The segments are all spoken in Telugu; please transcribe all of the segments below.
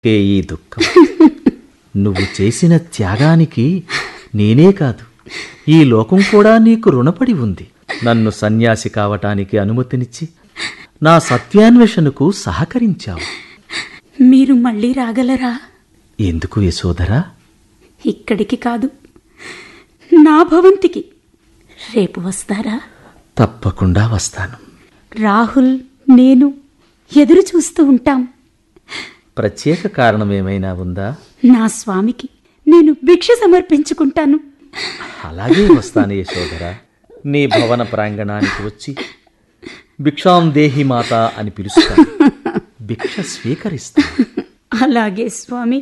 ఏ ఈ దుఃఖం నువ్వు చేసిన త్యాగానికి నేనే కాదు ఈ లోకం కూడా నీకు రుణపడి ఉంది నన్ను సన్యాసి కావటానికి అనుమతినిచ్చి నా సత్యాన్వేషణకు సహకరించావు మీరు మళ్ళీ రాగలరా ఎందుకు యశోధరా ఇక్కడికి కాదు నా భవంతికి రేపు వస్తారా తప్పకుండా వస్తాను రాహుల్ నేను ఎదురు చూస్తూ ఉంటాం ప్రత్యేక కారణం ఏమైనా ఉందా నా స్వామికి నేను భిక్ష సమర్పించుకుంటాను అలాగే వస్తాను యశోధరా నీ భవన ప్రాంగణానికి వచ్చి భిక్షాం దేహి మాత అని పిలుస్తాను భిక్ష స్వీకరిస్తాను అలాగే స్వామి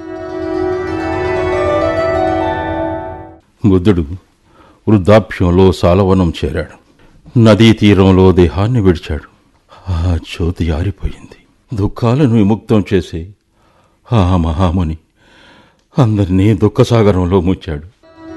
బుద్ధుడు వృద్ధాప్యంలో సాలవనం చేరాడు నదీ తీరంలో దేహాన్ని విడిచాడు ఆ జ్యోతి ఆరిపోయింది దుఃఖాలను విముక్తం చేసి ఆ మహాముని అందరినీ దుఃఖసాగరంలో ముచ్చాడు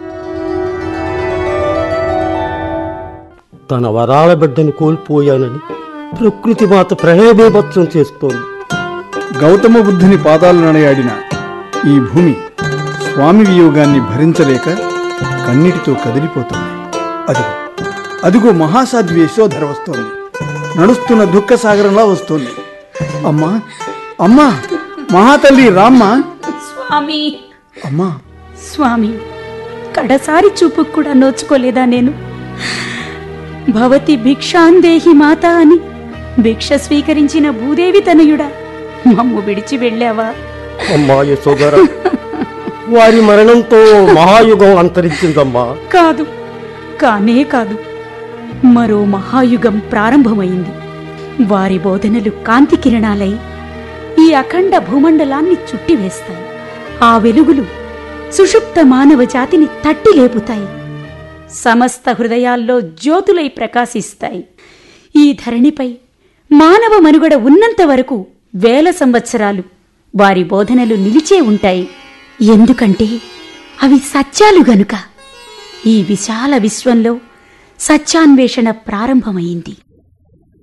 తన వరాల బిడ్డను కోల్పోయానని ప్రకృతి మాత ప్రళయబీభత్సం చేస్తోంది గౌతమ బుద్ధుని పాదాలు నడయాడిన ఈ భూమి స్వామి వియోగాన్ని భరించలేక కన్నీటితో కదిలిపోతుంది అదిగో అదిగో మహాసాధ్వి యశోధర వస్తోంది నడుస్తున్న దుఃఖ సాగరంలా వస్తోంది అమ్మా అమ్మా మహాతల్లి రామ్మ స్వామి అమ్మా స్వామి కడసారి చూపుకు కూడా నోచుకోలేదా నేను భవతి భిక్షాందేహి మాత అని భిక్ష స్వీకరించిన భూదేవి తనయుడా మమ్ము విడిచి వెళ్ళావా అమ్మా యశోదర వారి మరణంతో మహాయుగం అంతరించిందమ్మా కాదు కానే కాదు మరో మహాయుగం ప్రారంభమైంది వారి బోధనలు కాంతి కిరణాలై ఈ అఖండ భూమండలాన్ని చుట్టివేస్తాయి ఆ వెలుగులు సుషుప్త మానవ జాతిని తట్టి లేపుతాయి సమస్త హృదయాల్లో జ్యోతులై ప్రకాశిస్తాయి ఈ ధరణిపై మానవ మనుగడ ఉన్నంత వరకు వేల సంవత్సరాలు వారి బోధనలు నిలిచే ఉంటాయి ఎందుకంటే అవి సత్యాలు గనుక ఈ విశాల విశ్వంలో సత్యాన్వేషణ ప్రారంభమైంది